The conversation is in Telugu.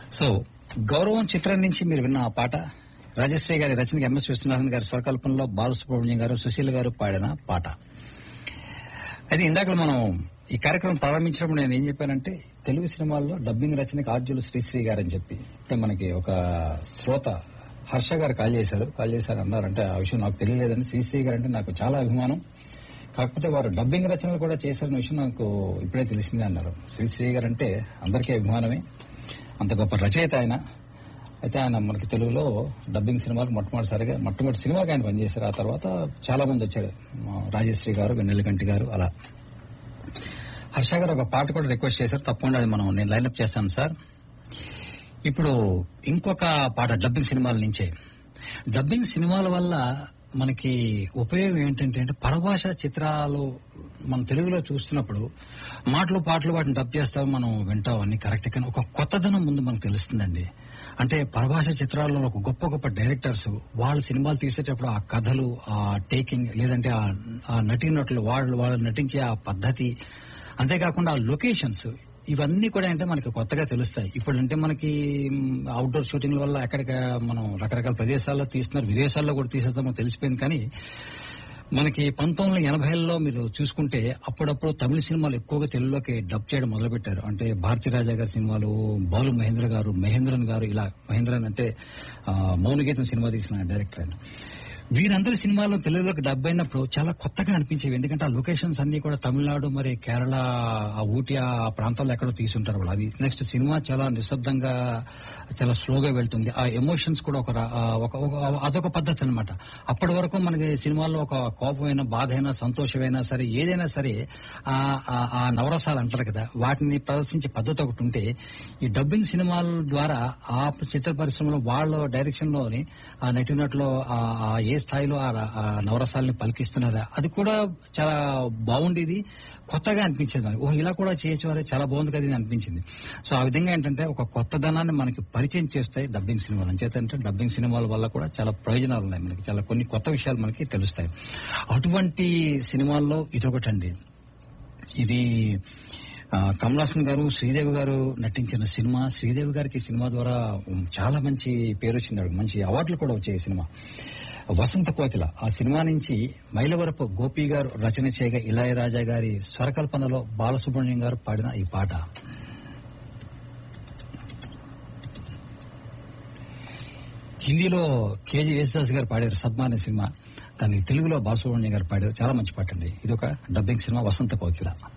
సో గౌరవం చిత్రం నుంచి మీరు విన్న ఆ పాట రాజశ్రీ గారి రచనకి ఎంఎస్ విశ్వనాథన్ గారి స్వరకల్పనలో బాలసుబ్రహ్మణ్యం గారు సుశీల్ గారు పాడిన పాట అయితే ఇందాక మనం ఈ కార్యక్రమం ప్రారంభించినప్పుడు నేను ఏం చెప్పానంటే తెలుగు సినిమాల్లో డబ్బింగ్ రచనకి ఆద్యులు శ్రీశ్రీ గారు అని చెప్పి ఇప్పుడే మనకి ఒక శ్రోత హర్ష గారు కాల్ చేశారు కాల్ చేశారు అన్నారంటే ఆ విషయం నాకు తెలియలేదని శ్రీశ్రీ గారు అంటే నాకు చాలా అభిమానం కాకపోతే వారు డబ్బింగ్ రచనలు కూడా చేశారన్న విషయం నాకు ఇప్పుడే తెలిసిందే అన్నారు శ్రీశ్రీ గారు అంటే అందరికీ అభిమానమే అంత గొప్ప రచయిత ఆయన అయితే ఆయన మనకి తెలుగులో డబ్బింగ్ సినిమాలకు మొట్టమొదటిసారిగా మొట్టమొదటి సినిమాకి ఆయన పనిచేశారు ఆ తర్వాత చాలా మంది వచ్చారు మా రాజశ్రీ గారు వెన్నెలకంటి గారు అలా హర్ష గారు ఒక పాట కూడా రిక్వెస్ట్ చేశారు తప్పకుండా అది మనం నేను లైన్అప్ చేస్తాను సార్ ఇప్పుడు ఇంకొక పాట డబ్బింగ్ సినిమాల నుంచే డబ్బింగ్ సినిమాల వల్ల మనకి ఉపయోగం ఏంటంటే అంటే పరభాష చిత్రాలు మన తెలుగులో చూస్తున్నప్పుడు మాటలు పాటలు వాటిని డబ్ చేస్తాం మనం వింటాం అన్ని కరెక్ట్ కానీ ఒక కొత్తదనం ముందు మనకు తెలుస్తుందండి అంటే పరభాష చిత్రాల్లో ఒక గొప్ప గొప్ప డైరెక్టర్స్ వాళ్ళ సినిమాలు తీసేటప్పుడు ఆ కథలు ఆ టేకింగ్ లేదంటే ఆ- ఆ నటీనటులు వాళ్ళు వాళ్ళు నటించే ఆ పద్ధతి అంతేకాకుండా ఆ లొకేషన్స్ ఇవన్నీ కూడా అంటే మనకి కొత్తగా తెలుస్తాయి ఇప్పుడు అంటే మనకి అవుట్డోర్ షూటింగ్ వల్ల ఎక్కడిక మనం రకరకాల ప్రదేశాల్లో తీస్తున్నారు విదేశాల్లో కూడా తీసేస్తామో తెలిసిపోయింది కానీ మనకి పంతొమ్మిది వందల ఎనభైలో మీరు చూసుకుంటే అప్పుడప్పుడు తమిళ సినిమాలు ఎక్కువగా తెలుగులోకి డబ్ చేయడం మొదలుపెట్టారు అంటే భారతీ రాజా గారి సినిమాలు బాలు మహేంద్ర గారు మహేంద్రన్ గారు ఇలా మహేంద్రన్ అంటే ఆ, మౌనగీతం సినిమా తీసిన డైరెక్టర్ ఆయన వీరందరి సినిమాలు తెలుగులోకి డబ్ అయినప్పుడు చాలా కొత్తగా అనిపించేవి ఎందుకంటే ఆ లొకేషన్స్ అన్ని కూడా తమిళనాడు మరి కేరళ ఆ ఊటీ ఆ ప్రాంతాల్లో ఎక్కడో తీసుంటారు వాళ్ళు అవి నెక్స్ట్ సినిమా చాలా నిశ్శబ్దంగా చాలా స్లోగా వెళ్తుంది ఆ ఎమోషన్స్ కూడా ఒక రా- ఆ ఒక- ఒక- అదొక పద్ధతి అనమాట అప్పటి వరకు మనకి సినిమాల్లో ఒక కోపమైనా బాధ అయినా సంతోషమైనా సరే ఏదైనా సరే ఆ ఆ- ఆ నవరసాలు అంటారు కదా వాటిని ప్రదర్శించే పద్ధతి ఒకటి ఉంటే ఈ డబ్బింగ్ సినిమాల ద్వారా ఆ చిత్ర పరిశ్రమలో వాళ్ళ డైరెక్షన్ లోని ఆ నటినట్లో ఆ ఆ ఏ స్థాయిలో ఆ ర- ఆ నవరసాలని పలికిస్తున్నారా అది కూడా చాలా బాగుండేది కొత్తగా అనిపించేది మనకి ఓ ఇలా కూడా చేయొచ్చు వారే చాలా బాగుంది కదా ఇది అనిపించింది సో ఆ విధంగా ఏంటంటే ఒక కొత్తదనాన్ని మనకి పరిచయం చేస్తాయి డబ్బింగ్ సినిమాలు అంచేతంటే డబ్బింగ్ సినిమాల వల్ల కూడా చాలా ప్రయోజనాలు ఉన్నాయి మనకి చాలా కొన్ని కొత్త విషయాలు మనకి తెలుస్తాయి అటువంటి సినిమాల్లో ఇదొకటండి ఇది ఆ, కమల్ హాసన్ గారు శ్రీదేవి గారు నటించిన సినిమా శ్రీదేవి గారికి ఈ సినిమా ద్వారా ఉమ్, చాలా మంచి పేరు వచ్చింది ఆవిడకి. మంచి అవార్డులు కూడా వచ్చాయి ఈ సినిమా వసంత కోకిల ఆ సినిమా నుంచి మైలవరపు గోపి గారు రచన చేయగా ఇళయరాజా గారి స్వరకల్పనలో బాలసుబ్రహ్మణ్యం గారు పాడిన ఈ పాట హిందీలో కేజీ యేసుదాస్ గారు పాడారు సద్మా అనే సినిమా కానీ తెలుగులో బాలసుబ్రహ్మణ్యం గారు పాడారు చాలా మంచి పాట అండి ఇది ఒక డబ్బింగ్ సినిమా వసంత కోకిల